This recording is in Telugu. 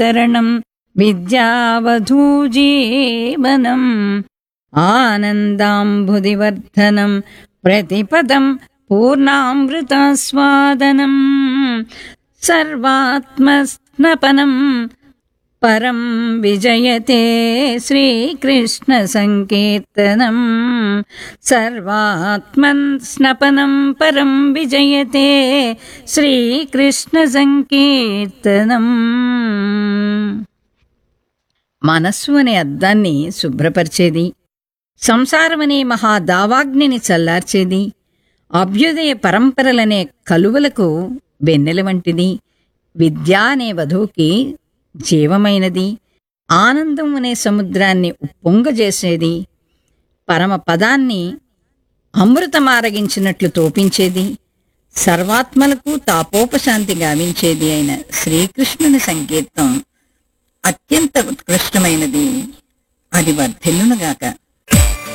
వితరణం విద్యావధూజీవనం ఆనందాంబుదివర్ధనం ప్రతిపదం పూర్ణామృతాస్వాదనం సర్వాత్మస్నపనం పరం విజయతే శ్రీకృష్ణ సంకీర్తనం సర్వాత్మస్నపనం పరం విజయతే శ్రీకృష్ణ సంకీర్తనం మనస్సు అనే అద్దాన్ని శుభ్రపరిచేది సంసారమనే మహా దావాగ్నిని చల్లార్చేది అభ్యుదయ పరంపరలనే కలువలకు వెన్నెల వంటిది విద్య అనే వధువుకి జీవమైనది ఆనందం అనే సముద్రాన్ని ఉప్పొంగజేసేది పరమ పదాన్ని అమృతమారగించినట్లు తోపించేది సర్వాత్మలకు తాపోపశాంతి గావించేది అయిన శ్రీకృష్ణుని సంకీర్తం అత్యంత ఉత్కృష్టమైనది అది వర్ధిల్లునుగాక